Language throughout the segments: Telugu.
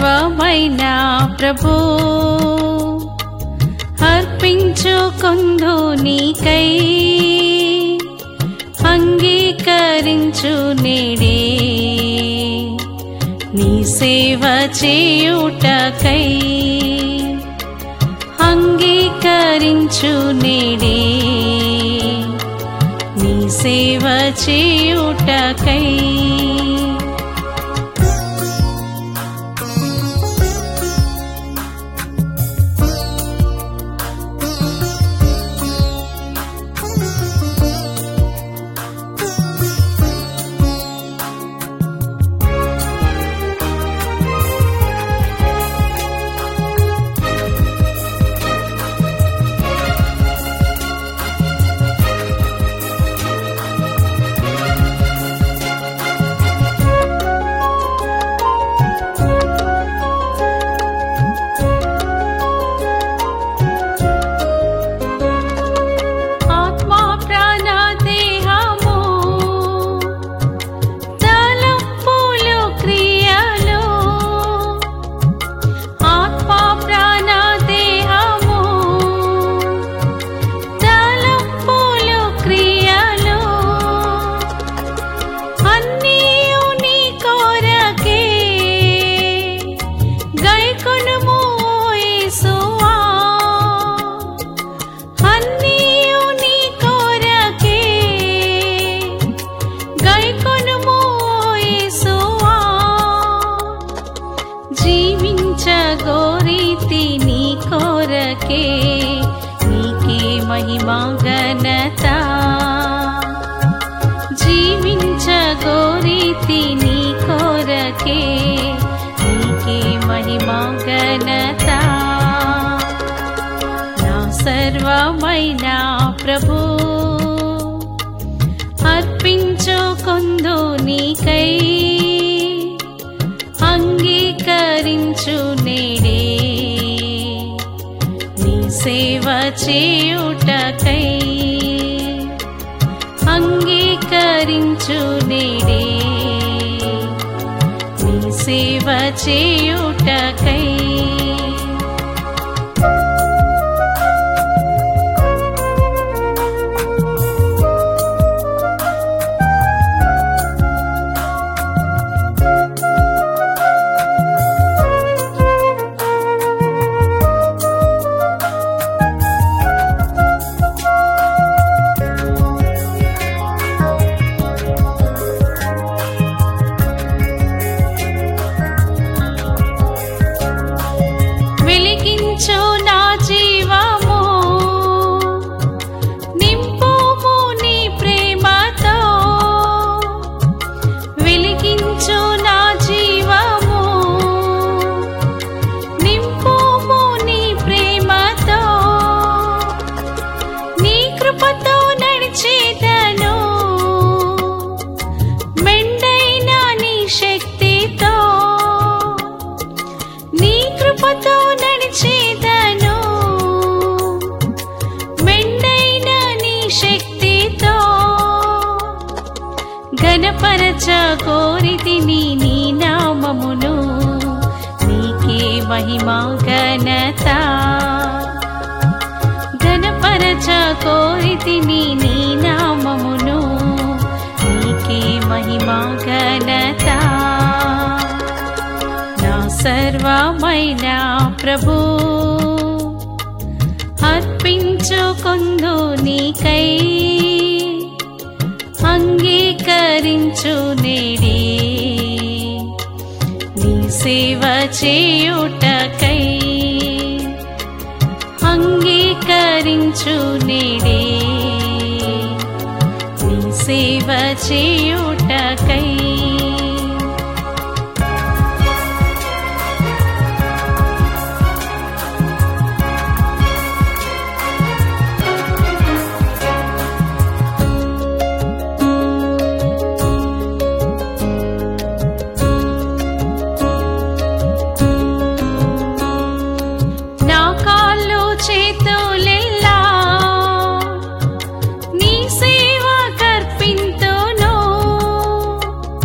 సర్వమైన ప్రభు అర్పించుకుందు నీకై అంగీకరించు నేడే నీ సేవ చేయుటకై అంగీకరించు నేడే నీ సేవ చేయుటకై ఆత్మ ప్రాణ దేహము తలంపులు క్రియలు ఆత్మ ప్రాణ దేహము తలంపులు క్రియలు అన్నీయు నీ కోరకే గైకొనుము యేసువా అన్నీయు నీ కోరకే గైకొనుము యేసువా జీవించగోరీతి నీ కోరకే నీకే మహిమా ఘనత జీవించగోరీతి నీ కోరకే నీకే మహిమా ఘనత నా సర్వమైన ప్రభు అర్పించుకొందు నీకై అంగీకరించు నేడే నీ సేవ చేయుటకై అంగీకరించు నేడే నీ సేవ చేయుటకై వెలిగించు నా జీవము నింపుము నీ ప్రేమతో వెలిగించు నా జీవము నింపుము నీ ప్రేమతో నీ కృపతో నడిచేదను మెండైన నీ శక్తితో నీ కృపతో నడిచేదను మెండైన నీ శక్తితో ఘనపరచ కోరితిని నీ నామమును నీకే మహిమా ఘనత ఘనపరచ కోరితిని నీ నామమును నీకే మహిమా ఘనత నా సర్వమైన ప్రభు అర్పించుకొందు నీకై అంగీకరించు నేడే నీ సేవ చేయుటకై అంగీకరించు నేడే నీ సేవ చేయుటకై నా కాళ్ళు చేతులెల్లా నీ సేవ కర్పింతును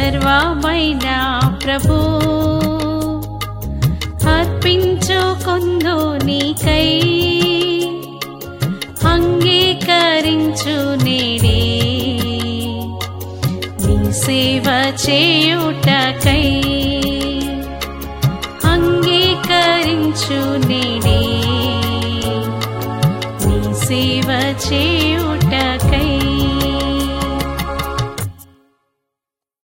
సర్వమైన ప్రభు అర్పించుకుందు నీకై అంగీకరించు నేడే నీ సేవ చేయుటకై అంగీకరించు నేడే నీ సేవ చేయుటకై